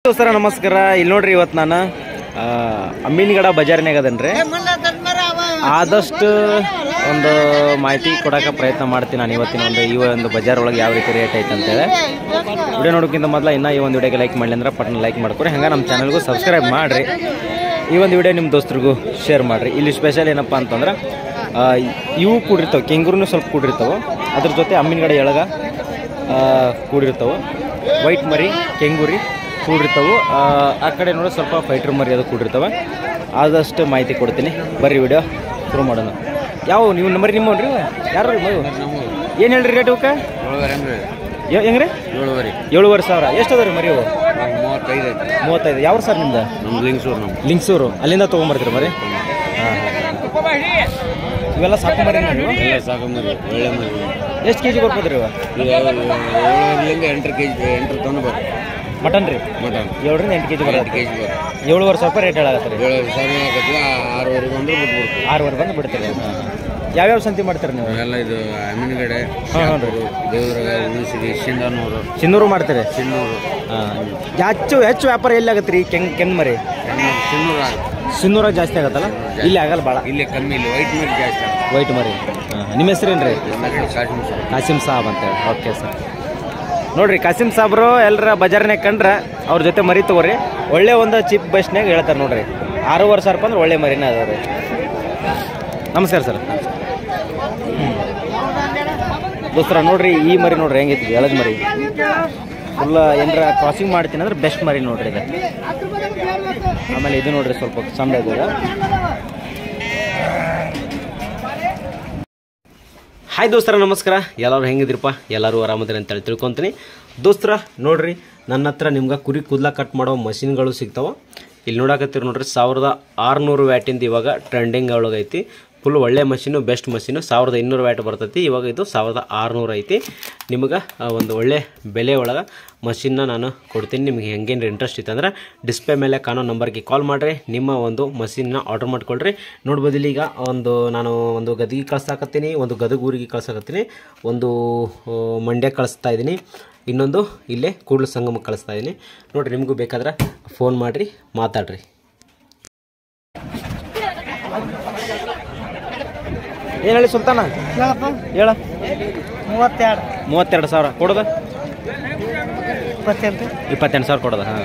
ದೋಸ್ತರ ನಮಸ್ಕಾರ ಇಲ್ಲಿ ನೋಡ್ರಿ ಇವತ್ತು ನಾನು ಆ, ಅಮ್ಮಿನಗಡ ಬಜಾರ್ನಾಗ ಅದನ್ರಿ ಆದಷ್ಟು ಒಂದು ಮಾಹಿತಿ ಕೊಡೋಕೆ ಪ್ರಯತ್ನ ಮಾಡ್ತೀನಿ ನಾನು ಇವತ್ತಿನ ಒಂದು ಈ ಒಂದು ಬಜಾರ್ ಒಳಗೆ ಯಾವ ರೀತಿ ರೇಟ್ ಐತೆ ಅಂತೇಳಿ ವಿಡಿಯೋ ನೋಡೋಕ್ಕಿಂತ ಮೊದಲು ಇನ್ನೂ ಈ ಒಂದು ವಿಡಿಯೋಗೆ ಲೈಕ್ ಮಾಡಲಿ ಅಂದ್ರೆ ಪಟ್ನ ಲೈಕ್ ಮಾಡ್ಕೊರಿ ಹಂಗೆ ನಮ್ಮ ಚಾನಲ್ಗೂ ಸಬ್ಸ್ಕ್ರೈಬ್ ಮಾಡಿರಿ ಈ ಒಂದು ವಿಡಿಯೋ ನಿಮ್ಮ ದೋಸ್ತರಿಗೂ ಶೇರ್ ಮಾಡಿರಿ ಇಲ್ಲಿ ಸ್ಪೆಷಲ್ ಏನಪ್ಪ ಅಂತಂದ್ರೆ ಆ, ಇವು ಕೂಡಿರ್ತಾವೆ ಕೆಂಗೂರು ಸ್ವಲ್ಪ ಕೂಡಿರ್ತಾವೆ ಅದ್ರ ಜೊತೆ ಅಮ್ಮಿನಗಡೆ ಎಳಗ ಆ, ಕೂಡಿರ್ತಾವೆ ವೈಟ್ ಮರಿ ಕೆಂಗೂರಿ ಕೂಡಿರ್ತಾವೆ ಆ, ಆ ಕಡೆ ನೋಡಿ ಸ್ವಲ್ಪ ಫೈಟ್ರ್ ಮರಿ ಅದು ಕೂಡಿರ್ತಾವೆ ಆದಷ್ಟು ಮಾಹಿತಿ ಕೊಡ್ತೀನಿ ಬರ್ರಿ ವಿಡಿಯೋ ಶುರು ಮಾಡೋಣ ಯಾವ ನೀವು ನಂಬರ್ ನಿಮ್ಮ ರೀ ಯಾರು ರೀ ಮಗು ಏನು ಹೇಳ್ರಿ ರೇಟ್ ಇವಕ್ಕೆ ಹೆಂಗ್ರಿ ಏಳುವರೆ ಏಳುವರೆ ಸಾವಿರ ಎಷ್ಟು ಅದ ರೀ ಮರಿ ಅವು ಮೂವತ್ತೈದು ಐತಿ ಮೂವತ್ತೈದು ಯಾವ ಸರ್ ನಿಮ್ದು ನಮ್ದು ಲಿಂಗ್ಸೂರು ನಮ್ಮ ಲಿಂಗ್ಸೂರು ಅಲ್ಲಿಂದ ತೊಗೊಂಬರ್ತೀರಿ ಮರಿ ಹಾಂ ಇವೆಲ್ಲ ಸಾಕು ಮರಿ ನೀವು ಎಲ್ಲ ಸಾಕು ಮರಿ ಒಳ್ಳೆ ಮರಿ ಎಷ್ಟು ಕೆ ಜಿ ಬರ್ಬೋದ್ರಿ ಇವ ಏಳುವರೆಲಿಂದ ಎಂಟು ಕೆ ಜಿ ಎಂಟು ತನಕ ಬರುತ್ತೆ ಮಟನ್ ರೀ ಮಟನ್ ಏಳರಿಂದ ಎಂಟು ಕೆ ಜಿ ಎಂಟು ಬರುತ್ತೆ ಕೆ ಜಿ ಬರುತ್ತೆ ಏಳುವರೆ ಸಾವಿರ ರೂಪಾಯಿ ರೇಟ್ ಹೇಳಾಗತ್ತೆ ರೀ ಏಳುವರೆ ಸಾವಿರ ಆಗತ್ತೆ ಆರೂವರೆಗೆ ಬಂದ್ರೆ ಬಿಟ್ಬಿಡ್ತೀವಿ ಆರೂವರೆ ಬಂದು ಬಿಡ್ತೀರಿ ಯಾವ್ಯಾವ ಸಂತಿ ಮಾಡ್ತೀರಿ ನೀವು ಎಲ್ಲ ಇದು ಅಮ್ಮಿನಗಡೆ ಹಾಂ ಹಾಂ ರೀ ದೇವದುರ್ಗ ಹುಣಸಿಗೆ ಶಿಂದಾನೂರು ಚಿನ್ನೂರು ಮಾಡ್ತೀರಿ ಚಿನ್ನೂರು ಹಾಂ ಹೆಚ್ಚು ಹೆಚ್ಚು ವ್ಯಾಪಾರ ಎಲ್ಲಿ ಆಗತ್ತೆ ರೀ ಕೆಂಗ್ ಕೆಂಗ್ ಮರಿ ಚಿನ್ನೂರು ಚಿನ್ನೂರು ಆಗುತ್ತೆ ಸಿನ್ನೂರಾಗ ಜಾಸ್ತಿ ಆಗತ್ತಲ್ಲ ಇಲ್ಲಿ ಆಗಲ್ಲ ಭಾಳ ಇಲ್ಲೇ ಕಮ್ಮಿ ಇಲ್ಲಿ ವೈಟ್ ಮರಿ ಜಾಸ್ತಿ ಆಗುತ್ತೆ ವೈಟ್ ಮರಿ ಹಾಂ ನಿಮ್ಮ ಹೆಸರೇನು ರೀ ನಮ್ಮ ಹೆಸರು ಕಾಶ್ಮೀರ್ ಸರ್ ಕಾಸಿಂ ಸಾಬ್ ಅಂತೇಳಿ ಓಕೆ ಸರ್ ನೋಡ್ರಿ ಕಾಸಿಂ ಸಾಬ್ರು ಎಲ್ಲರ ಬಜಾರ್ನಾಗ ಕಂಡ್ರೆ ಅವ್ರ ಜೊತೆ ಮರಿ ತಗೋರಿ ಒಳ್ಳೆ ಒಂದು ಚೀಪ್ ಬೆಸ್ಟ್ನಾಗ ಹೇಳ್ತಾರೆ ನೋಡ್ರಿ ಆರೂವರೆ ಸಾವಿರ ರೂಪಾಯಿ ಅಂದ್ರೆ ಒಳ್ಳೆ ಮರಿನೇ ಅದಾವ ರೀ ನಮಸ್ಕಾರ ಸರ್ ದೋಸ್ತರ ನೋಡ್ರಿ ಈ ಮರಿ ನೋಡ್ರಿ ಹೆಂಗೈತಿ ಎಳದ್ ಮರಿ ಫುಲ್ ಏನಾರ ಕ್ರಾಸಿಂಗ್ ಮಾಡ್ತೀನಿ ಅಂದ್ರೆ ಬೆಸ್ಟ್ ಮರಿ ನೋಡ್ರಿ ಇದು ಆಮೇಲೆ ಇದು ನೋಡ್ರಿ ಸ್ವಲ್ಪ ಸಣ್ಣ ಇದೆ ಇದು. ಹಾಯ್ ದೋಸ್ತರ ನಮಸ್ಕಾರ ಎಲ್ಲರೂ ಹೆಂಗಿದ್ರಪ್ಪ ಎಲ್ಲರೂ ಆರಾಮದಿರಿ ಅಂತೇಳಿ ತಿಳ್ಕೊತೀನಿ ದೋಸ್ತರ ನೋಡ್ರಿ ನನ್ನ ಹತ್ರ ನಿಮ್ಗೆ ಕುರಿ ಕೂದಲ ಕಟ್ ಮಾಡೋ ಮಷಿನ್ಗಳು ಸಿಗ್ತಾವ ಇಲ್ಲಿ ನೋಡಕತ್ತೀರಿ ನೋಡ್ರಿ ಸಾವಿರದ ಆರುನೂರು ವ್ಯಾಟಿಂದ ಇವಾಗ ಟ್ರೆಂಡಿಂಗ್ ಒಳಗೈತಿ ಫುಲ್ ಒಳ್ಳೆ ಮಷೀನು ಬೆಸ್ಟ್ ಮಷೀನು ಸಾವಿರದ ಇನ್ನೂರು ವ್ಯಾಟ್ ಬರ್ತೈತಿ ಇವಾಗ ಇದು ಸಾವಿರದ ಆರುನೂರು ಐತಿ ನಿಮಗೆ ಆ, ಒಂದು ಒಳ್ಳೆ ಬೆಲೆ ಒಳಗೆ ಮಷಿನ್ನ ನಾನು ಕೊಡ್ತೀನಿ ನಿಮಗೆ ಹೆಂಗೇನು ಇಂಟ್ರೆಸ್ಟ್ ಇತ್ತು ಅಂದ್ರೆ ಡಿಸ್ಪ್ಲೇ ಮೇಲೆ ಕಾಣೋ ನಂಬರ್ಗೆ ಕಾಲ್ ಮಾಡಿರಿ ನಿಮ್ಮ ಒಂದು ಮಷಿನ್ನ ಆರ್ಡರ್ ಮಾಡ್ಕೊಳ್ರಿ ನೋಡ್ಬೋದು ಇಲ್ಲಿ ಈಗ ಒಂದು ನಾನು ಒಂದು ಗದಿಗೆ ಕಳ್ಸಾಕತ್ತೀನಿ ಒಂದು ಗದಗ ಊರಿಗೆ ಕಳ್ಸಾಕತ್ತೀನಿ ಒಂದು ಆ, ಮಂಡ್ಯ ಕಳಿಸ್ತಾ ಇದ್ದೀನಿ ಇನ್ನೊಂದು ಇಲ್ಲೇ ಕೂಡಲ ಸಂಗಮಕ್ಕೆ ಕಳಿಸ್ತಾ ಇದ್ದೀನಿ ನೋಡಿರಿ ನಿಮಗೂ ಬೇಕಾದ್ರೆ ಫೋನ್ ಮಾಡಿರಿ ಮಾತಾಡ್ರಿ ಏನು ಹೇಳಿ ಸುಲ್ತಾನ ಹೇಳ ಮೂವತ್ತೆರಡು ಮೂವತ್ತೆರಡು ಸಾವಿರ ಕೊಡೋದ ಇಪ್ಪತ್ತೆಂಟು ಇಪ್ಪತ್ತೆಂಟು ಸಾವಿರ ಕೊಡೋದ ಹಾಂ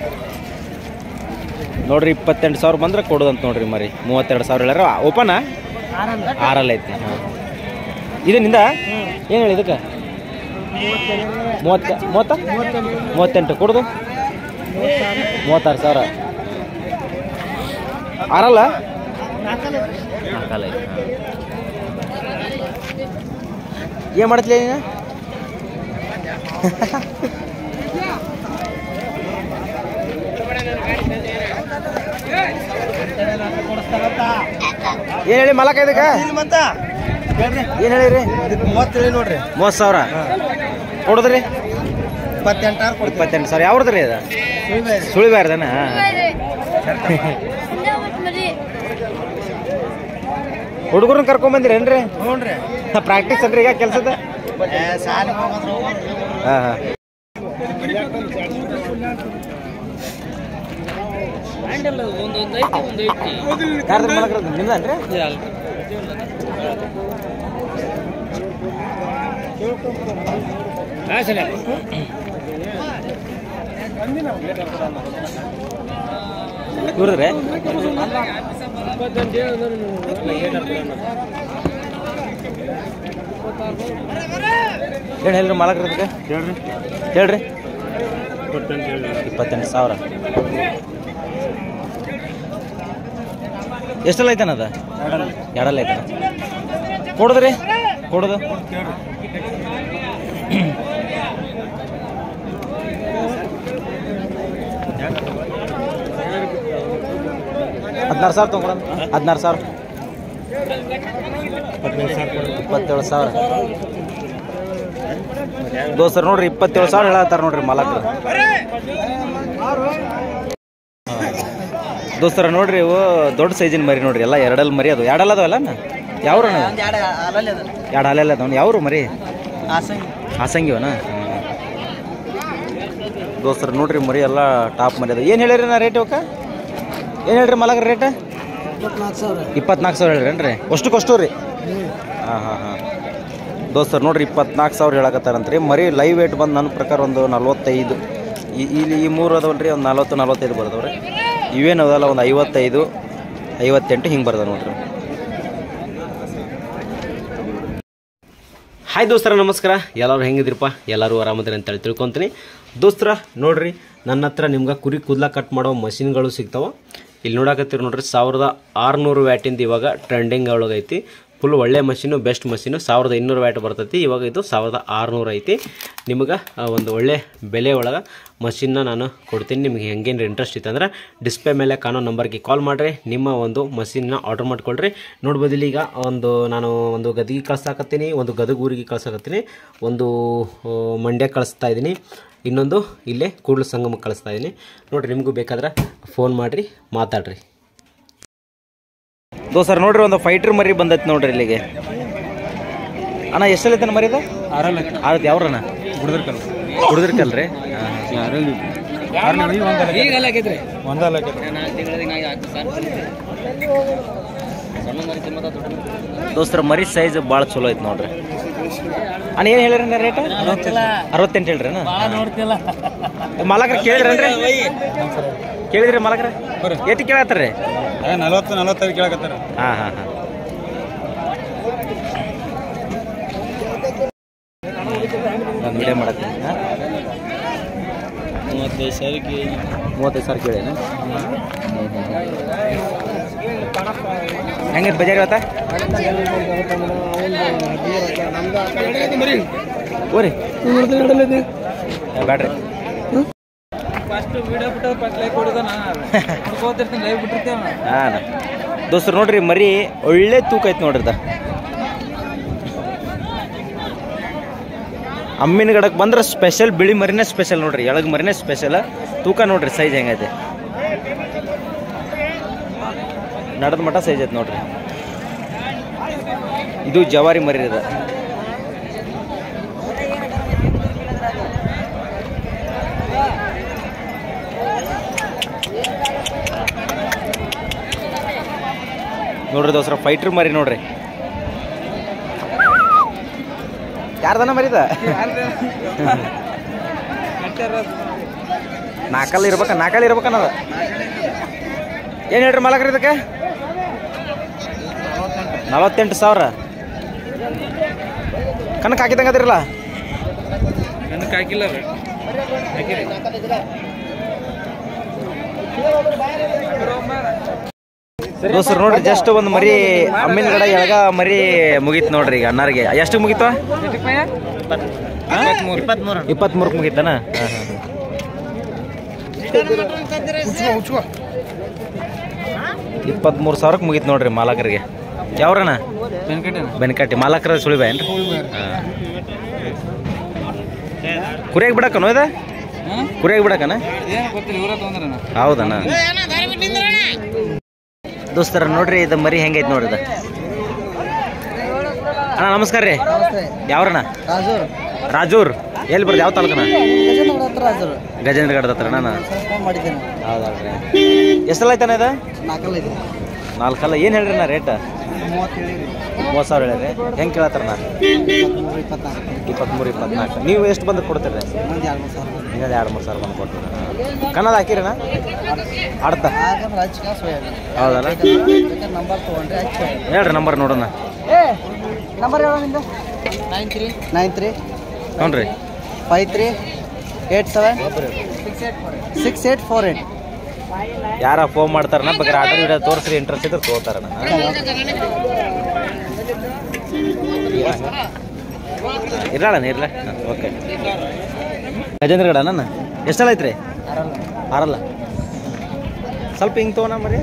ನೋಡ್ರಿ ಇಪ್ಪತ್ತೆಂಟು ಸಾವಿರ ಬಂದ್ರೆ ಕೊಡೋದಂತ ನೋಡ್ರಿ ಮರಿ ಮೂವತ್ತೆರಡು ಸಾವಿರ ಹೇಳ್ಯಾರ ಓಪನಾ ಆರಲ್ಲ ಆರಲ್ಲಿ ಐತಿ ಹಾಂ ಇದು ನಿಂದ ಏನು ಹೇಳಿ ಇದಕ್ಕೆ ಮೂವತ್ತ ಮೂವತ್ತ ಮೂವತ್ತೆಂಟು ಕೊಡೋದು ಮೂವತ್ತಾರು ಸಾವಿರ ಆರಲ್ಲ ನಾಲ್ಕಲ್ಲ ಐತಿ ಏನು ಮಾಡತ್ಲಿ ನೀನು ಏನು ಹೇಳಿ ಮಲಕ ಇದಕ್ಕೆ ಮತ್ತ ಏನು ಹೇಳಿರಿ ಮೂವತ್ತೇಳು ನೋಡ್ರಿ ಮೂವತ್ತು ಸಾವಿರ ಕೊಡೋದ್ರಿ ಇಪ್ಪತ್ತೆಂಟಾರು ಕೊಡ್ತೀವಿ ಇಪ್ಪತ್ತೆಂಟು ಸಾವಿರ ಯಾವ್ದು ರೀ ಅದು ಸುಳಿಬಾರ್ದನ ಹುಡುಗರನ್ನ ಕರ್ಕೊಂಬಂದಿರೇನ್ರಿ ಹ್ಞೂ ರೀ ಪ್ರಾಕ್ಟೀಸ್ ಅನ್ರಿ ಈಗ ಕೆಲಸದ ಸಾಲಿಗೆ ಹೋಗೋದು ಹಾಂ ಹಾಂ ಯಾರ್ದ್ರ ಮಲಕ್ರದ ನಿಮ್ದನ್ರಿ ಇವ್ರದ್ರಿ ಹೇಳಿ ಹೇಳ್ರಿ ಮಲಕ್ರದಕ್ಕೆ ಹೇಳ್ರಿ ಹೇಳ್ರಿ ಇಪ್ಪತ್ತೆಂಟು ಸಾವಿರ ಎಷ್ಟೆಲ್ಲ ಐತನ ಅದ ಎರಡಲ್ಲ ಐತನ ಕೊಡೋದ್ರಿ ಕೊಡೋದು ಹದಿನಾರು ಸಾವಿರ ತೊಗೊಳ ಹದಿನಾರು ಸಾವಿರ ಇಪ್ಪತ್ತೇಳು ಸಾವಿರ ದೋಸ್ತರು ನೋಡ್ರಿ ಇಪ್ಪತ್ತೇಳು ಸಾವಿರ ಹೇಳತ್ತಾರ ನೋಡ್ರಿ ಮಾಲಕ್ರು ದೋಸ್ತರ ನೋಡ್ರಿ ಇವು ದೊಡ್ಡ ಸೈಜಿನ ಮರಿ ನೋಡ್ರಿ ಎಲ್ಲ ಎರಡಲ್ ಮರಿ ಅದು ಎರಡಲ್ಲ ಅದಾವಲ್ಲ ಯಾವ್ರು ಎರಡು ಅಲ್ಲಲ್ಲಿ ಅದ ಎರಡು ಹಾಲೆಲ್ಲ ಅದಾವ ಯಾವ್ರು ಮರಿ ಆಸಂಗಿ ಹಾಸಂಗಿವನ ದೋಸ್ತರು ನೋಡ್ರಿ ಮರಿ ಎಲ್ಲ ಟಾಪ್ ಮರಿ ಅದ ಏನು ಹೇಳಿರಿ ನಾ ರೇಟ್ ಇವಕ್ಕ ಏನು ಹೇಳ್ರಿ ಮಲಗ್ರ ರೇಟ್ ಇಪ್ಪತ್ನಾಲ್ಕು ಸಾವಿರ ಇಪ್ಪತ್ನಾಲ್ಕು ಸಾವಿರ ಹೇಳ್ರೇನ್ರಿ ಅಷ್ಟಕ್ಕೆ ಅಷ್ಟು ರೀ ಹಾಂ ಹಾಂ ಹಾಂ ದೋಸ್ತರು ನೋಡ್ರಿ ಇಪ್ಪತ್ನಾಲ್ಕು ಸಾವಿರ ಹೇಳಕತ್ತಾರಂತ್ರಿ ಮರಿ ಲೈವ್ ವೇಟ್ ಬಂದು ನನ್ನ ಪ್ರಕಾರ ಒಂದು ನಲ್ವತ್ತೈದು ಈ ಇಲ್ಲಿ ಈ ಮೂರು ಅದಾವಲ್ರಿ ಒಂದು ನಲ್ವತ್ತು ನಲ್ವತ್ತೈದು ಬರ್ದವ್ರಿ ಇವೇನು ಅದಲ್ಲ ಒಂದು ಐವತ್ತೈದು ಐವತ್ತೆಂಟು ಹಿಂಗೆ ಬರ್ದ ನೋಡ್ರಿ ಹಾಯ್ ದೋಸ್ತರ ನಮಸ್ಕಾರ ಎಲ್ಲರೂ ಹೆಂಗಿದ್ರಪ್ಪ ಎಲ್ಲರೂ ಆರಾಮದಿರಿ ಅಂತೇಳಿ ತಿಳ್ಕೊತೀನಿ ದೋಸ್ತರ ನೋಡ್ರಿ ನನ್ನ ಹತ್ರ ನಿಮ್ಗೆ ಕುರಿ ಕೂದಲ ಕಟ್ ಮಾಡೋ ಮಷಿನ್ಗಳು ಸಿಗ್ತಾವ ಇಲ್ಲಿ ನೋಡಕತ್ತೀರಿ ನೋಡ್ರಿ ಸಾವಿರದ ಆರುನೂರು ವ್ಯಾಟಿಂದ ಇವಾಗ ಟ್ರೆಂಡಿಂಗ್ ಒಳಗೈತಿ ಫುಲ್ ಒಳ್ಳೆ ಮಷೀನು ಬೆಸ್ಟ್ ಮಷೀನು ಸಾವಿರದ ಇನ್ನೂರು ವ್ಯಾಟ್ ಬರ್ತೈತಿ ಇವಾಗ ಇದು ಸಾವಿರದ ಆರುನೂರು ಐತಿ ನಿಮಗೆ ಆ, ಒಂದು ಒಳ್ಳೆ ಬೆಲೆ ಒಳಗೆ ಮಷಿನ್ನ ನಾನು ಕೊಡ್ತೀನಿ ನಿಮಗೆ ಹೆಂಗೇನು ಇಂಟ್ರೆಸ್ಟ್ ಇತ್ತಂದ್ರೆ ಡಿಸ್ಪ್ಲೇ ಮೇಲೆ ಕಾಣೋ ನಂಬರ್ಗೆ ಕಾಲ್ ಮಾಡಿರಿ ನಿಮ್ಮ ಒಂದು ಮಷಿನ್ನ ಆರ್ಡರ್ ಮಾಡ್ಕೊಳ್ರಿ ನೋಡ್ಬೋದು ಇಲ್ಲಿ ಈಗ ಒಂದು ನಾನು ಒಂದು ಗದಿಗೆ ಕಳ್ಸಾಕತ್ತೀನಿ ಒಂದು ಗದಗ ಊರಿಗೆ ಕಳ್ಸಾಕತ್ತೀನಿ ಒಂದು ಆ, ಮಂಡ್ಯ ಕಳಿಸ್ತಾ ಇದ್ದೀನಿ ಇನ್ನೊಂದು ಇಲ್ಲೇ ಕೂಡಲ ಸಂಗಮಕ್ಕೆ ಕಳಿಸ್ತಾ ಇದ್ದೀನಿ ನೋಡಿರಿ ನಿಮಗೂ ಬೇಕಾದ್ರೆ ಫೋನ್ ಮಾಡಿರಿ ಮಾತಾಡ್ರಿ ದೋಸರ್ ನೋಡ್ರಿ ಒಂದು ಫೈಟ್ರ್ ಮರಿ ಬಂದೈತಿ ನೋಡ್ರಿ ಇಲ್ಲಿಗೆ ಅಣ್ಣ ಎಷ್ಟಲ್ಲೈತೆ ಮರಿ ಇದು ಆರತ್ ಯಾವ್ರಣ್ಣ ಹುಡುದ್ರಕಲ್ರಿ ದೋಸ್ತರ ಮರಿ ಸೈಜ್ ಭಾಳ ಚಲೋ ಐತಿ ನೋಡ್ರಿ ಅಣ್ಣ ಏನು ಹೇಳಿರಿ ರೇಟ್ ಅರವತ್ತೆಂಟು ಹೇಳ್ರಿ ನೋಡ್ತಿಲ್ಲ ಮಾಲಕ್ರ ಕೇಳಿದ್ರೇನ್ರಿ ಕೇಳಿದ್ರಿ ಮಾಲಕ್ರ ಎಷ್ಟು ಕೇಳತ್ತಾರ್ರಿ ನಲವತ್ತು ನಲವತ್ತೈದು ಕೇಳಕತ್ತಾರ ಹಾಂ ಹಾಂ ಹಾಂ ನಾನು ವಿಡಿಯೋ ಮಾಡತ್ತೀನಿ ಹಾಂ ಮೂವತ್ತೈದು ಸಾವಿರಕ್ಕೆ ಮೂವತ್ತೈದು ಸಾವಿರ ಕೇಳೇನು ಹೆಂಗೈತೆ ಬಜಾರ್ ಇವತ್ತ ಓರಿ ಏ, ಬ್ಯಾಡ್ರಿ ಫಸ್ಟ್ ವಿಡಿಯೋ ಬಿಟ್ಟು ಫಸ್ಟ್ ಲೈಕ್ ಕೊಡೋದನ ನೋಡ್ಕೋತಿರ್ತೀನಿ ಲೈವ್ ಬಿಟ್ಟಿರ್ತೇವೆ ಹಾಂ ದೋಸ್ತರು ನೋಡ್ರಿ ಮರಿ ಒಳ್ಳೆ ತೂಕ ಐತೆ ನೋಡ್ರಿ ಇದ ಅಮ್ಮಿನ ಗಡಕ್ಕೆ ಬಂದ್ರೆ ಸ್ಪೆಷಲ್ ಬಿಳಿ ಮರಿನೇ ಸ್ಪೆಷಲ್ ನೋಡ್ರಿ ಎಳಗ್ ಮರಿನೇ ಸ್ಪೆಷಲ್ ತೂಕ ನೋಡ್ರಿ ಸೈಜ್ ಹೆಂಗೈತೆ ನಡೆದ ಮಟ್ಟ ಸೈಜ್ ಐತೆ ನೋಡ್ರಿ ಇದು ಜವಾರಿ ಮರಿ ಇದೆ ನೋಡ್ರಿ ದೋಸ್ರ ಫೈಟ್ರ್ ಮರಿ ನೋಡ್ರಿ ಯಾರ್ದನ ಮರಿದ ನಾಲ್ಕಲ್ಲಿ ಇರ್ಬೇಕ ನಾಲ್ಕಲ್ಲಿ ಇರ್ಬೇಕನ್ನದ ಏನು ಹೇಳ್ರಿ ಮಲಕ್ರಿ ಇದಕ್ಕೆ ನಲವತ್ತೆಂಟು ಸಾವಿರ ಕಣಕ್ಕೆ ಹಾಕಿದಂಗೆ ಅದಿರಲ್ಲ ನನಗೆ ಹಾಕಿಲ್ಲ ರೀ ದೋಸ್ತರು ನೋಡ್ರಿ ಜಸ್ಟ್ ಒಂದು ಮರಿ ಅಮ್ಮಿನ ಗಡ ಎಳಗ ಮರಿ ಮುಗೀತು ನೋಡ್ರಿ ಈಗ ಅಣ್ಣಾರಿಗೆ ಎಷ್ಟು ಮುಗೀತು ಇಪ್ಪತ್ಮೂರು ಇಪ್ಪತ್ಮೂರಕ್ಕೆ ಮುಗೀತಾನ ಇಪ್ಪತ್ಮೂರು ಸಾವಿರಕ್ಕೆ ಮುಗೀತು ನೋಡ್ರಿ ಮಾಲಕರಿಗೆ ಯಾವ್ರಣ್ಣ ಬೆನ್ಕಟ್ಟೇನ ಬೆನಕಟ್ಟಿ ಮಾಲಕರ ಸುಳಿಬ ಏನ್ರಿ ಕುರಿಯಾಗಿ ಬಿಡಕ್ಕನೋ ಇದ ಕುರಿಯಾಗಿ ಬಿಡಕ್ಕನ ಏನು ಗೊತ್ತಿಲ್ಲ ಇವ್ರ ತೊಂದ್ರನ ಹೌದಣ್ಣ ದೋಸ್ತರ ನೋಡ್ರಿ ಇದು ಮರಿ ಹೆಂಗೈತೆ ನೋಡ್ರಿ ಇದು ಅಣ್ಣ ನಮಸ್ಕಾರ ರೀ ಯಾವ್ರಣ್ಣ ರಾಜೂರ್ ರಾಜೂರ್ ಎಲ್ಲಿ ಬರ್ದು ಯಾವ ತಾಲೂಕನ ಗಜೇಂದ್ರ ಹತ್ರ ರಾಜೂರ್ ಗಜೇಂದ್ರಗಢದ ಹತ್ರ ನಾನು ಫೋನ್ ಮಾಡಿದ್ದೇನೆ ಹೌದಲ್ರಿ ಎಷ್ಟೆಲ್ಲ ಐತಣ್ಣ ಇದು ನಾಲ್ಕಲ್ಲ ಇದೆ ನಾಲ್ಕಲ್ಲ ಏನು ಹೇಳ್ರಿ ನಾ ರೇಟ್ ಮೂವತ್ತೇಳು ಮೂವತ್ತು ಸಾವಿರ ಹೇಳಿರಿ ಹೆಂಗೆ ಕೇಳತ್ತಾರ ನಾ ಇಪ್ಪತ್ಮೂರು ಇಪ್ಪತ್ನಾಲ್ಕು ಇಪ್ಪತ್ತ್ಮೂರು ಇಪ್ಪತ್ನಾಲ್ಕು ನೀವು ಎಷ್ಟು ಬಂದು ಕೊಡ್ತೀರಿ ಒಂದು ಎರಡು ಮೂರು ಸಾವಿರ ಇನ್ನೊಂದು ಎರಡು ಮೂರು ಸಾವಿರ ಬಂದು ಕೊಡ್ತೀರಿ ಕನ್ನಡ ಹಾಕಿರಣ್ಣ ಆಡ್ತಾ ಯಾಕಂದ್ರೆ ಹಚ್ಚಿ ಕಾಸು ಹೌದಲ್ಲ ನಂಬರ್ ತೊಗೊಂಡ್ರೆ ಹಚ್ಚಿ ಹೇಳ್ರಿ ನಂಬರ್ ನೋಡೋಣ ಏ ನಂಬರ್ ಹೇಳೋ ನಿಂದ ನೈನ್ ತ್ರೀ ನೈನ್ ತ್ರೀ ಹ್ಞೂ ರೀ five three eight seven six eight four eight ಯಾರ ಫೋನ್ ಮಾಡ್ತಾರಣ್ಣ ಬೇಕಾದ್ರೆ ಆಟೋ ವಿಡಿಯೋ ತೋರಿಸ್ರಿ ಇಂಟ್ರೆಸ್ಟ್ ಇದ್ರೆ ತೊಗೋತಾರಣ್ಣ ಇರಲ್ಲ ಇರಲ್ಲ ಓಕೆ ಗಜೇಂದ್ರಗಡ ನನ್ನ ಎಷ್ಟೆಲ್ಲ ಐತ್ರಿ ಆರಲ್ಲ ಸ್ವಲ್ಪ ಹಿಂಗೆ ತೊಗೋಣ ಮರಿ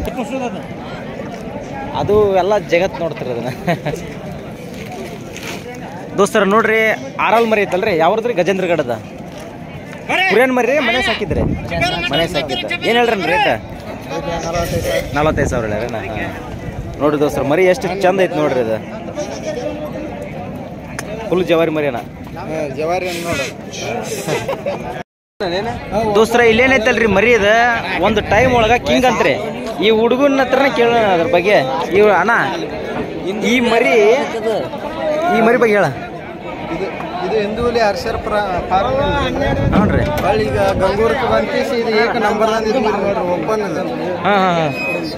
ಅದು ಎಲ್ಲ ಜಗತ್ ನೋಡ್ತೀರಿ ಅದನ್ನ ದೋಸ್ತರ ನೋಡ್ರಿ ಆರಲ್ ಮರಿ ಐತಲ್ರಿ ಯಾವ್ದ್ರಿ ಗಜೇಂದ್ರಗಡದ ಕುರಿಯನ್ ಮರಿ ಮನೆ ಸಾಕಿದ್ರಿ ಮನೆ ಸಾಕಿದ್ದ ಏನು ಹೇಳ್ರಿ ರೇಟ್ ನಲವತ್ತೈದು ಸಾವಿರ ಹೇಳ್ಯಾರೇನ ನೋಡ್ರಿ ದೋಸ್ತರ ಮರಿ ಎಷ್ಟು ಚಂದ ಐತಿ ನೋಡ್ರಿ ಇದು ಫುಲ್ ಜವಾರಿ ಮರಿ ಅಣ್ಣ ಜವಾರಿ ನೋಡು ದೋಸ್ತರ ಇಲ್ಲೇನೈತಲ್ರಿ ಮರಿ ಅದ ಒಂದು ಟೈಮ್ ಒಳಗ ಕಿಂಗ್ ಅಂತ್ರಿ ಈ ಹುಡುಗನ ಹತ್ರನೇ ಕೇಳೋಣ ಅದ್ರ ಬಗ್ಗೆ ಇವ್ ಅಣ್ಣ ಈ ಮರಿ ಈ ಮರಿ ಬಗ್ಗೆ ಹೇಳ ಇದು ಇದು ಹಿಂದೂಲಿ ಹರ್ಷರ ಫಾರ್ಮ್ ನೋಡ್ರಿ ಹೊಳ್ಳಿ ಈಗ ಗಂಗೂರಕ್ಕೆ ಬಂತೀಸಿ ಇದು ಏಕ ನಂಬರ್ ಇದು ನೋಡ್ರಿ ಓಪನ್ ಅದು ಹಾ ಹಾ ಹಾ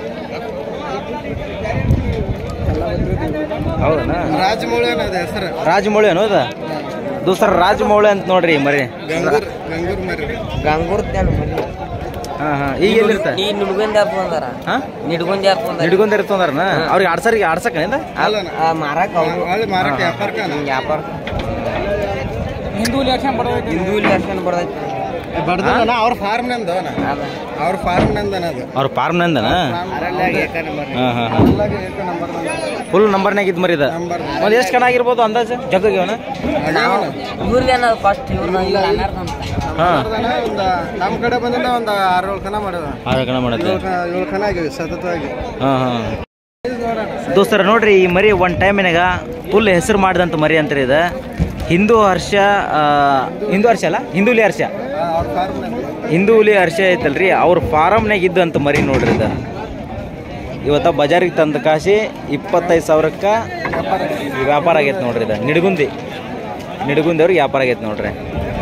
ಹೌದನಾ ರಾಜಮೌಳಿ ಅನ್ನೋದು ಹೆಸರು ರಾಜಮೌಳಿ ಅನ್ನೋದ ದೋಸ್ತರ ರಾಜಮೌಳಿ ಅಂತ ನೋಡ್ರಿ ಈ ಮರಿ ಗಂಗೂರ್ ಗಂಗೂರ್ ಮರಿ ಗಂಗೂರ್ ಹಾ ಹಾ ಈಗ ಎಲ್ಲಿರ್ತ ಈ ನಿಡ್ಗೊಂದ್ ಯಾರು ಬಂದಾರ ಹಾ ನಿಡ್ಗೊಂದ್ ಯಾರು ಬಂದಾರ ಹಿಡ್ಕೊಂಡ್ ಇರ್ತಂದಾರನ ಅವ್ರಿಗೆ ಆಡ್ಸರಿಗೆ ಆಡ್ಸಕ್ಕೇನಿಂದ ಅಲ್ಲನ ಮಾರಾಕ ಹೊಳ್ಳಿ ಮಾರಕ್ಕೆ ವ್ಯಾಪಾರಕ್ಕೆ ವ್ಯಾಪಾರ ಹಿಂದೂ ಲಕ್ಷಣ ಬಡಬೇಕು ಹಿಂದೂ ಇಲ್ಲಿ ಅರ್ಶನ ಬರ್ತೈತಿ ಬಡ್ದನ ಅವ್ರ ಫಾರ್ಮ್ ನಂದು ಅವ್ರ ಫಾರ್ಮ್ ನಂದನ ಅದು ಅವ್ರ ಫಾರ್ಮ್ ನಂದನ ಏಕ ನಂಬರ್ ಹಾ ಹಾ ಹಾ ಅಲ್ಲಾಗಿ ಏಕ ನಂಬರ್ ಫುಲ್ ನಂಬರ್ನಾಗ ಇದ್ ಮರಿದ ನಂಬರ್ ಒಂದ್ ಎಷ್ಟು ಕಣ ಆಗಿರ್ಬೋದು ಅಂದಾಜು ಜಗ್ಗಗ್ಯವನ ಇವ್ರದೇನ ಫಸ್ಟ್ ಇವ್ರ ಹಾ ಒಂದು ನಮ್ಮ ಕಡೆ ಬಂದಿಲ್ಲ ಒಂದು ಆರು ಏಳು ಕನ ಮಾಡೋದ ಆರು ಕಣ ಮಾಡುತ್ತೆ ಏಳು ಕ- ಏಳು ಕನ ಆಗಿವೆ ಸತತವಾಗಿ ಹಾ ಹಾ ದೋಸ್ತರ ನೋಡ್ರಿ ಈ ಮರಿ ಒನ್ ಟೈಮಿನಾಗ ಫುಲ್ ಹೆಸರು ಮಾಡಿದಂತ ಮರಿ ಅಂತಾರೆ ಇದು ಹಿಂದೂ ಹರ್ಷ ಆ, ಹಿಂದೂ ಹರ್ಷ ಅಲ್ಲ ಹಿಂದೂಲಿ ಹರ್ಷ ಅವ್ರ ಫಾರ್ಮ್ ನಂದು ಹಿಂದೂ ಹುಲಿ ಹರ್ಷ ಐತಲ್ರಿ ಅವ್ರ ಫಾರಮ್ನಾಗ ಇದ್ದಂತ ಮರಿ ನೋಡ್ರಿ ಇದು ಇವತ್ತ ಬಜಾರಿಗೆ ತಂದ ಕಾಸಿ ಇಪ್ಪತ್ತೈದು ಸಾವಿರಕ್ಕೆ ವ್ಯಾಪಾರ ಆಗೈತೆ ನೋಡ್ರಿ ಇದು ನಿಡಗುಂದಿ ನಿಡಗುಂದಿ ಅವ್ರಿಗೆ ವ್ಯಾಪಾರ ಆಗೈತೆ ನೋಡ್ರಿ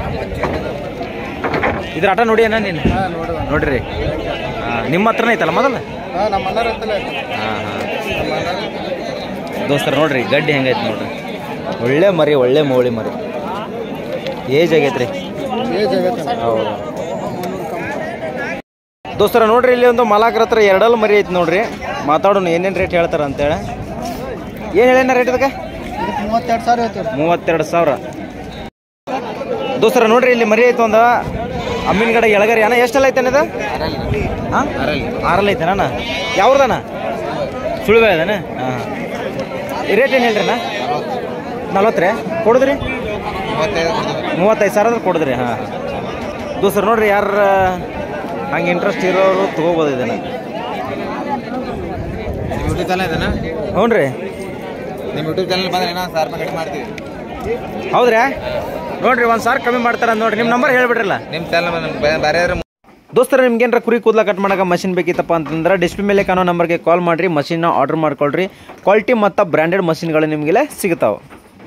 ಇದ್ರ ಆಟ ನೋಡಿ ಅಣ್ಣ ನೀನು ಹಾಂ ನೋಡುವ ನೋಡ್ರಿ ಆ, ನಿಮ್ಮ ಹತ್ರನೇ ಐತಲ್ಲ ಮೊದಲ ಹಾಂ ನಮ್ಮ ಅಣ್ಣರ ಅಂತಲೇ ಹಾಂ ಹಾಂ ನಮ್ಮ ಅಣ್ಣರ ದೋಸ್ತರ ನೋಡ್ರಿ ಗಡ್ಡಿ ಹೆಂಗೈತೆ ನೋಡ್ರಿ ಒಳ್ಳೆ ಮರಿ ಒಳ್ಳೆ ಮೌಳಿ ಮರಿ ಏಜ್ ಆಗೈತ್ರಿ ಏಜ್ ಆಗೈತೆ ಹೌದು ದೋಸ್ತರ ನೋಡ್ರಿ ಇಲ್ಲಿ ಒಂದು ಮಲಾಕರ ಹತ್ರ ಎರಡಲ್ ಮರಿ ಐತಿ ನೋಡ್ರಿ ಮಾತಾಡೋಣ ಏನೇನು ರೇಟ್ ಹೇಳ್ತಾರ ಅಂತೇಳಿ ಏನು ಹೇಳೇನ ರೇಟ್ ಇದಕ್ಕೆ ಇದಕ್ಕೆ ಮೂವತ್ತೆರಡು ಸಾವಿರ ಹೇಳ್ತೀವಿ ಮೂವತ್ತೆರಡು ಸಾವಿರ ದೋಸ್ತರ ನೋಡ್ರಿ ಇಲ್ಲಿ ಮರಿ ಐತೆ ಒಂದು ಅಮ್ಮಿನಗಡೆ ಎಳಗರಿ ಅಣ್ಣ ಎಷ್ಟೆಲ್ಲ ಐತೆ ಇದು ಹಾಂ ಆರಲ್ಲಿ ಐತೆನ ಯಾವ್ದಣ್ಣ ಸುಳಿವೆ ಅದಾನ ಹಾಂ ರೇಟ್ ಏನು ಹೇಳ್ರಿ ಅಣ್ಣ ನಲ್ವತ್ತು ರೀ ಕೊಡಿದ್ರಿ ಮೂವತ್ತೈದು ಸಾವಿರ ಅಂದ್ರೆ ಕೊಡಿದ್ರಿ ಹಾಂ ದೋಸ್ತರ ನೋಡ್ರಿ ಯಾರ ಹಂಗೆ ಇಂಟ್ರೆಸ್ಟ್ ಇರೋರು ತೊಗೋಬೋದು ಇದನ್ನ ಯೂಟ್ಯೂಬ್ ಚಾನಲ್ ಇದೆನಾ ಹ್ಞೂ ರೀ ನಿಮ್ಮ ಯೂಟ್ಯೂಬ್ ಚಾನಲ್ ಬಂದ್ರೆ ಏನೋ ಸಾವಿರ ರೂಪಾಯಿ ಕಡಿಮೆ ಮಾಡ್ತೀವಿ ಹೌದ್ರಾ ನೋಡ್ರಿ ಒಂದು ಸಾವಿರ ಕಮ್ಮಿ ಮಾಡ್ತಾರ ನೋಡ್ರಿ ನಿಮ್ಮ ನಂಬರ್ ಹೇಳ್ಬಿಡ್ರಲ್ಲ ನಿಮ್ಮ ಚಾನಲ್ ಬೇರೆ ದೋಸ್ತರ ನಿಮ್ಗೆ ಏನಾರ ಕುರಿ ಕೂದಲ ಕಟ್ ಮಾಡಕ್ಕೆ ಮಷಿನ್ ಬೇಕಿತ್ತಪ್ಪ ಅಂತಂದ್ರೆ ಡಿಸ್ಪ್ಲೇ ಮೇಲೆ ಕಾಣೋ ನಂಬರ್ಗೆ ಕಾಲ್ ಮಾಡಿರಿ ಮಷಿನ್ನ ಆರ್ಡರ್ ಮಾಡ್ಕೊಳ್ರಿ ಕ್ವಾಲಿಟಿ ಮತ್ತು ಬ್ರ್ಯಾಂಡೆಡ್ ಮಷಿನ್ಗಳು ನಿಮಗೆಲ್ಲ ಸಿಗ್ತಾವೆ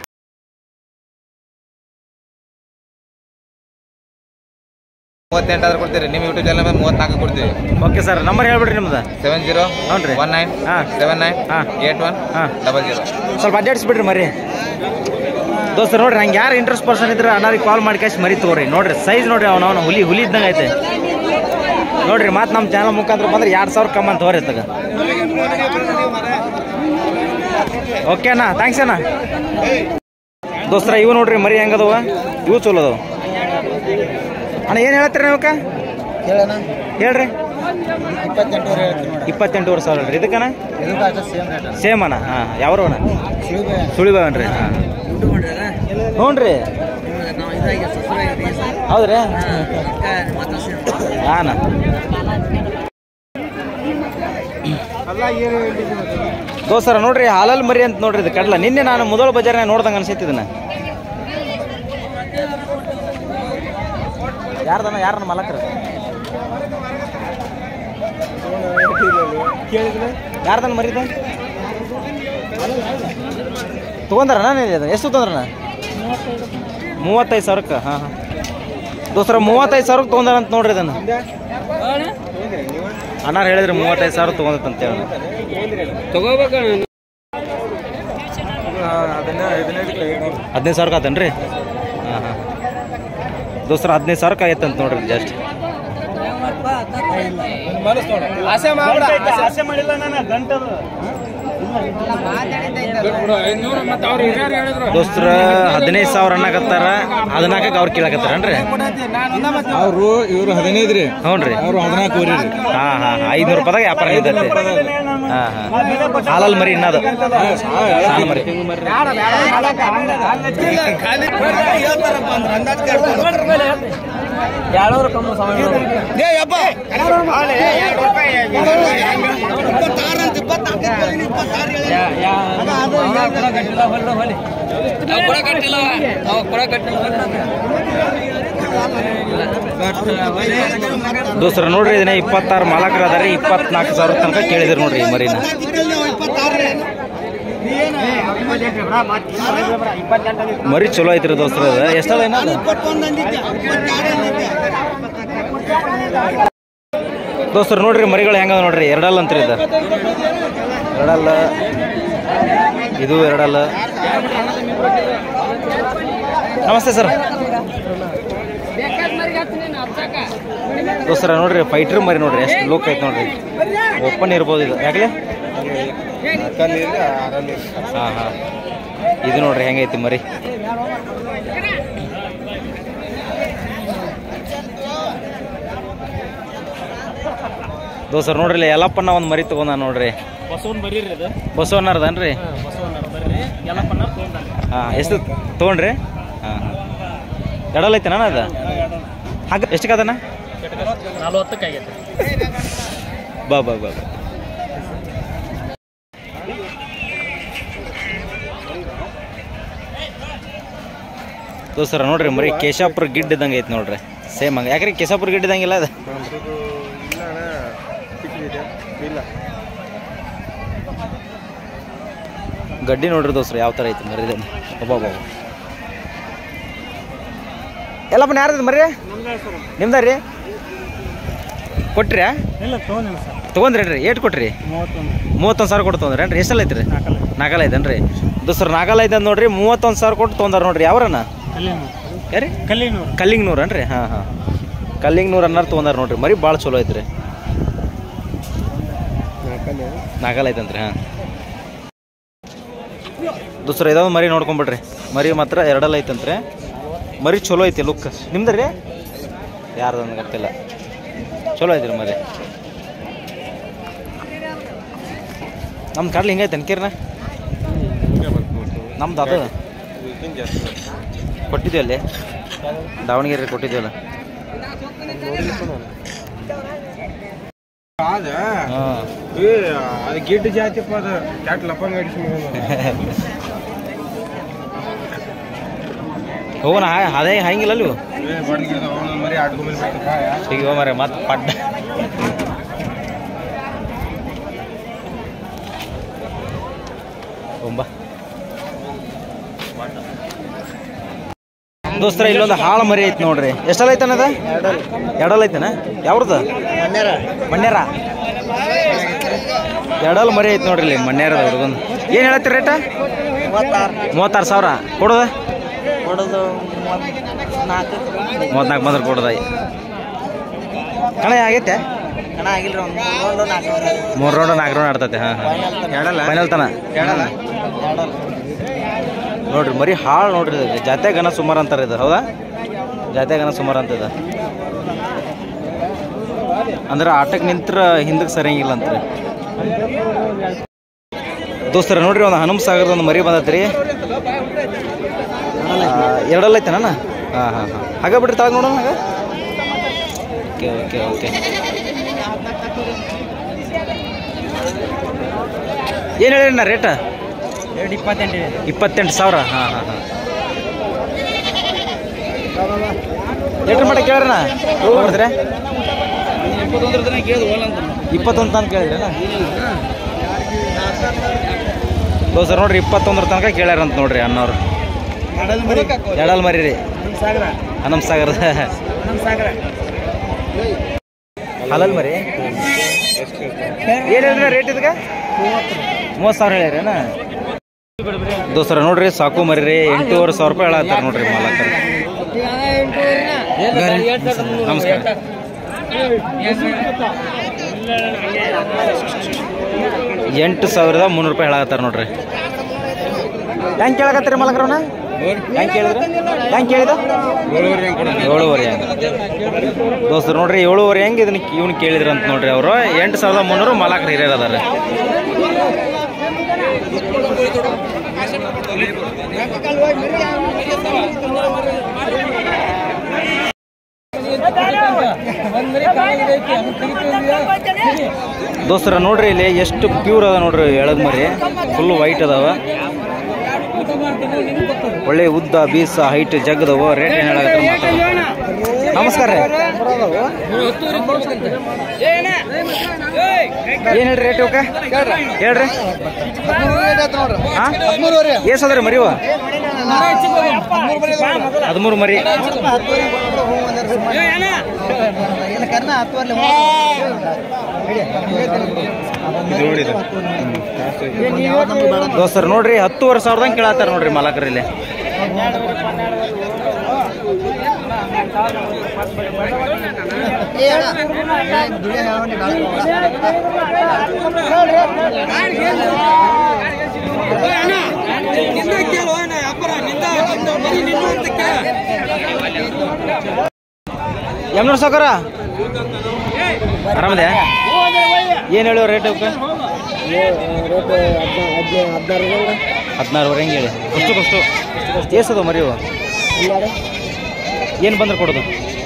ಮೂವತ್ತೆಂಟಾದ್ರೆ ಕೊಡ್ತೀರಿ ನಿಮ್ಮ ಯೂಟ್ಯೂಬ್ ಚಾನಲ್ ಮೇಲೆ ಮೂವತ್ನಾಲ್ಕು ಕೊಡ್ತೀವಿ ಓಕೆ ಸರ್ ನಂಬರ್ ಹೇಳ್ಬಿಡ್ರಿ ನಿಮ್ದು ಸೆವೆನ್ ಜೀರೋ ಹ್ಞೂ ರೀ ಒನ್ ನೈನ್ ಹಾಂ ಸೆವೆನ್ ನೈನ್ ಹಾಂ ಏಟ್ ಒನ್ ಹಾಂ ಡಬಲ್ ಜೀರೋ ಸ್ವಲ್ಪ ಅಡ್ಡಾಡಿಸ್ಬಿಡ್ರಿ ಮರಿ ದೋಸ್ತರ್ ನೋಡ್ರಿ ಹಂಗೆ ಯಾರು ಇಂಟ್ರೆಸ್ಟ್ ಪರ್ಸನ್ ಇದ್ರೆ ಅಣ್ಣರಿಗೆ ಕಾಲ್ ಮಾಡಿ ಕ್ಯಾಶ್ ಮರಿ ತಗೋರಿ ನೋಡ್ರಿ ಸೈಜ್ ನೋಡ್ರಿ ಅವನು ಅವನು ಹುಲಿ ಹುಲಿ ಇದ್ದಂಗೆ ಐತೆ ನೋಡ್ರಿ ಮತ್ತೆ ನಮ್ಮ ಚಾನಲ್ ಮುಖಾಂತರ ಬಂದ್ರೆ ಎರಡು ಸಾವಿರ ಕಮ್ಮ ಅಂತ ತಗೋರಿ ತಗ ಓಕೆ ಅಣ್ಣ ಥ್ಯಾಂಕ್ಸ್ ಅಣ್ಣ ದೋಸ್ತರ ಇವು ನೋಡ್ರಿ ಮರಿ ಹೆಂಗದವ ಇವು ಚಲೋ ಅದಾವ ಅಣ್ಣ ಏನು ಹೇಳ್ತೀರಿ ನೀವಕ್ಕ ಹೇಳೋಣ ಹೇಳ್ರಿ ಇಪ್ಪತ್ತೆಂಟುವರೆ ಹೇಳ್ತೀವಿ ನೋಡಿ ಇಪ್ಪತ್ತೆಂಟೂವರೆ ಸಾವಿರ ರೀ ಇದಕ್ಕಣ್ಣ ಇದಕ್ಕೆ ಅಷ್ಟೇ ಸೇಮ್ ರೇಟ್ ಸೇಮ್ ಅಣ್ಣ ಹಾಂ ಯಾವ್ರು ಅಣ್ಣ ಶಿವಬೆ ಸುಳಿಬಾವನ್ರಿ ಹಾಂ ಹ್ಞೂ ರೀ ಹೌದ್ರಿ ಹಾಂ ದೋಸ್ತರ ನೋಡ್ರಿ ಹಾಲಲ್ಲಿ ಮರಿ ಅಂತ ನೋಡ್ರಿ ಇದು ಕಡ್ಲ ನಿನ್ನೆ ನಾನು ಮೊದಲ ಬಜಾರ್ನಾಗ ನೋಡ್ದಂಗೆ ಅನ್ಸೈತಿ ಇದನ್ನ ಯಾರ್ದನ ಯಾರನ್ನ ಮಲಕ್ರ ಯಾರ್ದನ ಮರಿದ ತೊಗೊಂಡಾರಣ ಇದು ಎಷ್ಟು ತೊಗೊಂಡ್ರಣ ಮೂವತ್ತೈದು ಸಾವಿರಕ್ಕೆ ಹಾಂ ಹಾಂ ದೋಸ್ತರ ಮೂವತ್ತೈದು ಸಾವಿರಕ್ಕೆ ತೊಗೊಂಡಾರ ಅಂತ ನೋಡ್ರಿ ಇದನ್ನು ಅಣ್ಣಾರು ಹೇಳಿದ್ರೆ ಮೂವತ್ತೈದು ಸಾವಿರ ತೊಗೊಂಡಂತ ಹೇಳಿ ತಗೋಬೇಕಣ್ಣ ಹದಿನೈದು ಸಾವಿರಕ್ಕೆ ಆತನ್ರಿ ಹಾಂ ಹಾಂ ದೋಸ್ತರ ಹದಿನೈದು ಸಾವಿರಕ್ಕೆ ಆಗೈತೆ ಅಂತ ನೋಡ್ರಿ ಜಸ್ಟ್ ಐನೂರು ಮತ್ತೆ ಅವ್ರು ಹಿರಿಯರು ಹೇಳಿದ್ರು ದೋಸ್ತರ ಹದಿನೈದು ಸಾವಿರ ಅನ್ನಕತ್ತಾರ ಹದಿನಾಲ್ಕಕ್ಕೆ ಅವ್ರು ಕೇಳಕತ್ತಾರನ್ರಿ ಅವರು ಇವರು ಹದಿನೈದು ರೀ ಹ್ಞೂ ರೀ ಅವರು ಹದಿನಾಲ್ಕು ಊರಿ ರೀ ಹಾಂ ಹಾಂ ಐದುನೂರು ರೂಪಾಯಿದಾಗ ವ್ಯಾಪಾರ ನಿಂತೈತಿ ಹಾಂ ಹಾಂ ಹಾಲಲ್ಲಿ ಮರಿ ಇನ್ನದು ಸಾಲು ಮರಿ ಏಳ್ನೂರು ಕಮ್ಮಿ ಸಮಯ ಕೂಡ ಕಟ್ಟಿಲ್ಲ ಅವ ಕೂಡ ಕಟ್ಟಿಲ್ಲ ದೋಸ್ತರ ನೋಡ್ರಿ ಇದನ್ನ ಇಪ್ಪತ್ತಾರು ಮಾಲಕರು ಅದಾರೆ ಇಪ್ಪತ್ನಾಲ್ಕು ಸಾವಿರ ತನಕ ಕೇಳಿದ್ರು ನೋಡ್ರಿ ಈ ಮರಿನ ಮರಿ ಚಲೋ ಐತ್ರಿ ದೋಸ್ತರ ಅದು ಎಷ್ಟದ ಏನ ಅದು? ದೋಸ್ತರ ನೋಡ್ರಿ ಮರಿಗಳು ಹೆಂಗದ ನೋಡ್ರಿ ಎರಡಲ್ಲ ಅಂತ್ರಿ ಇದು ಎರಡಲ್ಲ ಇದು ಎರಡಲ್ಲ ನಮಸ್ತೆ ಸರ್ ದೋಸ್ತರ ನೋಡ್ರಿ ಫೈಟ್ರ್ ಮರಿ ನೋಡ್ರಿ ಎಷ್ಟು ಲುಕ್ ಐತೆ ನೋಡ್ರಿ ಓಪನ್ ಇರ್ಬೋದು ಇದು ಯಾಕಲೆ ಹಾಂ ಹಾಂ ಇದು ನೋಡ್ರಿ ಹೆಂಗೈತಿ ಮರಿ ದೋಸ್ತರ ನೋಡ್ರಿ ಇಲ್ಲಿ ಯಲ್ಲಪ್ಪನ ಒಂದು ಮರಿ ತಗೊಂಡ ನೋಡ್ರಿ ಬಸವಣ್ಣರ್ದನ್ರಿ ಹಾಂ ಎಷ್ಟು ತೊಗೊಂಡ್ರಿ ಹಾಂ ಹಾಂ ಎಡಲ್ ಐತೆ ನಾನು ಅದು ಹಾಗೆ ಎಷ್ಟಕ್ಕೆ ಅದನ್ನ ಬಾ ಬಾ ಬಾ ಬಾ ದೋಸ್ತರ ನೋಡ್ರಿ ಮರಿ ಕೇಶಾಪುರ ಗಿಡ್ ಇದ್ದಂಗೆ ಐತೆ ನೋಡ್ರಿ ಸೇಮ್ ಹಂಗೆ ಯಾಕ್ರಿ ಕೇಶಾಪುರ ಗಿಡ್ ಇದ್ದಂಗಿಲ್ಲ ಅದು ಗಡ್ಡಿ ನೋಡ್ರಿ ದೋಸ್ರ ಯಾವ ಥರ ಐತಿ ಮರಿ ಒಬ್ಬ ಒಬ್ಬ ಎಲ್ಲಪ್ಪನ ಯಾರ್ದು ಮರಿ ನಿಮ್ದ ರೀ ಕೊಟ್ರಿ ತೊಗೊಂಡ್ರಿ ರೀ ಏಟ್ ಕೊಟ್ರಿ ಮೂವತ್ತೊಂದು ಸಾವಿರ ಕೊಟ್ಟು ತೊಗೊಂಡ್ರೇನ್ರಿ ಎಷ್ಟಲ್ಲ ಐತ್ರಿ ನಾಗಲ್ ಐತೇನ್ರಿ ದೋಸ್ರ ನಾಗಲ್ ಐತೆ ಅಂತ ನೋಡ್ರಿ ಮೂವತ್ತೊಂದು ಸಾವಿರ ಕೊಟ್ಟು ತೊಗೊಂಡಾರ ನೋಡ್ರಿ ಯಾವ್ರನ ಯಾರಿ ಕಲ್ಲಿಂಗ್ ನೂರನ್ರಿ ಹಾಂ ಹಾಂ ಕಲ್ಲಿಂಗ್ ನೂರು ಅನ್ನಾರು ತೊಗೊಂಡಾರ ನೋಡ್ರಿ ಮರಿ ಭಾಳ ಚಲೋ ಐತ್ರಿ ನಾಗಲ್ ಐತಂತ್ರಿ ಹಾಂ ದೋಸ್ರ ಇದಾವ ಮರಿ ನೋಡ್ಕೊಂಬಿಡ್ರಿ ಮರಿ ಮಾತ್ರ ಎರಡಲ್ಲ ಐತಂತ್ರಿ ಮರಿ ಚಲೋ ಐತಿ ಲುಕ್ ನಿಮ್ದು ರೀ ಯಾರ್ದು ನನಗೆ ಗೊತ್ತಿಲ್ಲ ಚಲೋ ಐತ್ರಿ ಮರಿ ನಮ್ದು ಕಡ್ಲಿ ಹಿಂಗೈತೆ ಅನ್ಕೀರ್ನ ನಮ್ದು ಅದು ಕೊಟ್ಟಿದ್ವಿ ದಾವಣಗೆರೆ ಕೊಟ್ಟಿದ್ದೀವಲ್ಲ ಹಾಂ ಅದು ಗಿಡ್ಡ ಜಾತಿಪ್ಪ ಅದು ಕ್ಯಾಟ್ ಲಪಂಗ ಅಡಿಸಿ ಹೋಗೋಣ ಅದೇ ಹಂಗಿಲ್ಲ ನೀವು ಮರಿ ಆಡ್ಕೊಂಬಂದು ಬಿಡ್ತಪ್ಪ ಈಗ ಮರೆ ಮತ್ತೆ ಪಡ್ಡ ಒಂಬ ದೋಸ್ತರ ಇಲ್ಲೊಂದು ಹಾಳು ಮರಿ ಐತಿ ನೋಡ್ರಿ ಎಷ್ಟಲ್ಲ ಐತನ ಅದ ಎರಡಲ್ಲ ಐತನ ಯಾವ್ದು ಮಣ್ಯಾರ ಎರಡಲ್ಲ ಮರಿ ಐತಿ ನೋಡ್ರಿ ಇಲ್ಲಿ ಮಣ್ಯಾರದ ಹುಡುಗಂದು ಏನು ಹೇಳತ್ತೀರಿ ರೇಟ ಮೂವತ್ತಾರು ಸಾವಿರ ಕೊಡೋದ ಮೂವತ್ನಾಲ್ಕು ಬಂದ್ರೆ ಕೊಡೋದ ಕಣ ಆಗೈತೆ ಮೂರು ರೌಂಡ್ ನಾಲ್ಕು ರೌಂಡ್ ಆಡ್ತೈತೆ ಹಾಂ ಹಾಂ ಫೈನಲ್ ತನ ನೋಡ್ರಿ ಮರಿ ಹಾಳು ನೋಡ್ರಿ ಇದು ಜಾತ್ಯಾಗನ ಸುಮಾರು ಅಂತಾರೆ ಇದು ಹೌದಾ ಜಾತ್ಯಾಗನ ಸುಮಾರು ಅಂತ ಇದು ಅಂದ್ರೆ ಆಟಕ್ಕೆ ನಿಂತ್ರ ಹಿಂದಕ್ಕೆ ಸರಿಯಂಗಿಲ್ಲ ಅಂತ್ರಿ ದೋಸ್ತರ ನೋಡ್ರಿ ಒಂದು ಹನುಮ ಸಾಗರದ ಒಂದು ಮರಿ ಬಂದತ್ರಿ ಎರಡಲ್ಲ ಐತೆ ನಾನು ಹಾಂ ಹಾಂ ಹಾಂ ಹಾಗೆ ಬಿಡ್ರಿ ತಾಗ ನೋಡೋಣ ಹಾಗೆ ಓಕೆ ಓಕೆ ಓಕೆ ಏನು ಹೇಳಿ ನಾ ರೇಟ ಇಪ್ಪತ್ತೆಂಟು ಸಾವಿರ ಹಾಂ ಹಾಂ ಹಾಂ ಎಷ್ಟು ಮಟ್ಟ ಕೇಳ್ರಣ್ಣ ನೋಡಿದ್ರೆ ಇಪ್ಪತ್ತೊಂದು ತನಕ ಕೇಳಿದ್ರಣ್ಣ ದೋಸ್ತರ ನೋಡ್ರಿ ಇಪ್ಪತ್ತೊಂದರ ತನಕ ಕೇಳ್ಯಾರಂತ ನೋಡ್ರಿ ಅಣ್ಣವ್ರು ಎಡಲ್ ಮರಿ ರೀ ಹನಮ್ ಸಾಗರದ ಹಲಲ್ ಮರಿ ಏನು ಹೇಳಿದ್ರೆ ರೇಟ್ ಇದಕ್ಕೆ ಮೂವತ್ತು ಸಾವಿರ ಹೇಳ್ಯಾರೇನ ದೋಸ್ತರ ನೋಡ್ರಿ ಸಾಕು ಮರಿ ರೀ ಎಂಟೂವರೆ ಸಾವಿರ ರೂಪಾಯಿ ಹೇಳತ್ತಾರ ನೋಡ್ರಿ ಮಾಲಕರು ನಮಸ್ಕಾರ ಎಂಟು ಸಾವಿರದ ಮುನ್ನೂರು ರೂಪಾಯಿ ಹೇಳತ್ತಾರ ನೋಡ್ರಿ ಹೆಂಗೆ ಕೇಳಕತ್ತೀರಿ ಮಾಲಕರವನ್ನ ಹೆಂಗೆ ಕೇಳಿದ್ರೆ ಹೆಂಗೆ ಕೇಳಿದ ಏಳುವರೆ ಹೆಂಗೆ ದೋಸ್ತರು ನೋಡ್ರಿ ಏಳುವರೆ ಹೆಂಗೆ ಇದನ್ನ ಇವ್ನು ಕೇಳಿದ್ರಂತ ನೋಡ್ರಿ ಅವರು ಎಂಟು ಸಾವಿರದ ಮುನ್ನೂರು ಮಾಲಕರು ಹಿರಿಯರು ಅದಾರ ದೋಸ್ತರ ನೋಡ್ರಿ ಇಲ್ಲಿ ಎಷ್ಟು ಪ್ಯೂರ್ ಅದ ನೋಡ್ರಿ ಎಳದ್ ಮರಿ ಫುಲ್ ವೈಟ್ ಅದಾವ ಒಳ್ಳೆ ಉದ್ದ ಬೀಸ ಹೈಟ್ ಜಗ್ಗದವ ರೇಟ್ ಏನು ಹೇಳಕತ್ತಾರ ಮಾತಾಡ ನಮಸ್ಕಾರ ರೀ ಏನು ಹೇಳ್ರಿ ರೇಟ್ ಇವಕ್ಕೆ ಹೇಳ್ರಿ ಹಾಂ ಎಷ್ಟು ಅದ್ರಿ ಮರಿವ ಹದಿಮೂರು ಮರಿ ದೋಸ್ತರು ನೋಡ್ರಿ ಹತ್ತುವರೆ ಸಾವಿರದಂಗೆ ಕೇಳತ್ತಾರ ನೋಡ್ರಿ ಮಾಲಕರಲ್ಲಿ ಯಮ್ನೂರ್ ಸಾವ್ಕಾರ ಆರಾಮದೆ ಏನು ಹೇಳುವ ರೇಟ್ ಅವಕ್ಕೆ ಹದಿನಾರುವರೆ ಹೆಂಗೆ ಹೇಳಿ ಅಷ್ಟು ಕಷ್ಟು ಎಷ್ಟದು ಮರಿ ಇವು? ಏನು ಬಂದ್ರೆ ಕೊಡೋದು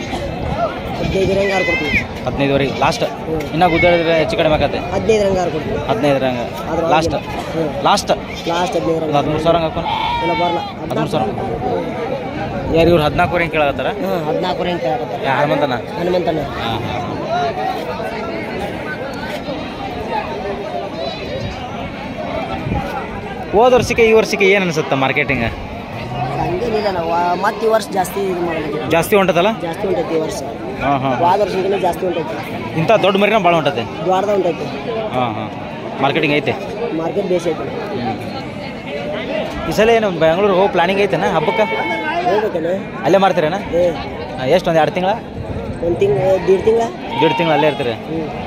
ಹದಿನೈದುವರೆಗೆ ಲಾಸ್ಟ್ ಇನ್ನ ಗುದ್ದಾಡಿದ್ರೆ ಹೆಚ್ಚು ಕಡಿಮೆ ಆಗತ್ತೆ ಹದಿನೈದು ರಂಗ ಕೊಡ್ತೀವಿ ಹದಿನೈದು ಹಂಗ ಅದ್ರ ಲಾಸ್ಟ್ ಹ್ಮ್. ಲಾಸ್ಟ್ ಲಾಸ್ಟ್ ಹದಿನೈದು ರಂಗ ಹದಿಮೂರು ಸಾವಿರ ಹಂಗೆ ಹಾಕೋಣ ಇಲ್ಲ ಬರಲ್ಲ ಹದಿಮೂರು ಸಾವಿರ ಯಾರು ಇವ್ರು ಹದಿನಾಲ್ಕುವರೆ ಹೆಂಗೆ ಕೇಳತ್ತಾರ ಹಾಂ ಹದಿನಾಲ್ಕು ರಂಗ ಕೇಳಕತ್ತಾರ ಯಾ ಹನುಮಂತನ ಹನುಮಂತನ ಹಾಂ ಹಾಂ ಹೋದ ವರ್ಷಕ್ಕೆ ಈ ವರ್ಷಕ್ಕೆ ಏನು ಅನ್ಸುತ್ತೆ ಮಾರ್ಕೆಟಿಂಗ್ ಹಂಗೇನಿಲ್ಲ ನಾವು ಮತ್ತೆ ಈ ವರ್ಷ ಜಾಸ್ತಿ ಇದು ಮಾಡಲಿಕ್ಕೆ ಜಾಸ್ತಿ ಹೊಂಟದಲ್ಲ ಜಾಸ್ತಿ ಉಂಟೈತಿ ಈ ವರ್ಷ ಹಾಂ ಹಾಂ ಹೋದ ವರ್ಷಕ್ಕಿಂತ ಜಾಸ್ತಿ ಉಂಟೈತಿ ಇಂಥ ದೊಡ್ಡ ಮರಿನ ಭಾಳ ಹೊಂಟತೆ ದ್ವಾರದ ಉಂಟೈತಿ ಹಾಂ ಹಾಂ ಮಾರ್ಕೆಟಿಂಗ್ ಐತೆ ಮಾರ್ಕೆಟ್ ಬೇಸ್ ಐತಿ ಈ ಸಲ ಏನು ಬೆಂಗಳೂರಿಗೆ ಹೋಗಿ ಪ್ಲಾನಿಂಗ್ ಐತೆನಾ ಹಬ್ಬಕ್ಕೆ ಹೋಗ್ಬೇಕೇನ ಅಲ್ಲೇ ಮಾಡ್ತೀರೇನ ಏ ಎಷ್ಟು ಒಂದು ಎರಡು ತಿಂಗಳ ಒಂದು ತಿಂಗ್ ದೀಡ್ ತಿಂಗಳ ದೇಡ್ ತಿಂಗಳು ಅಲ್ಲೇ ಇರ್ತೀರಿ ಹ್ಞೂ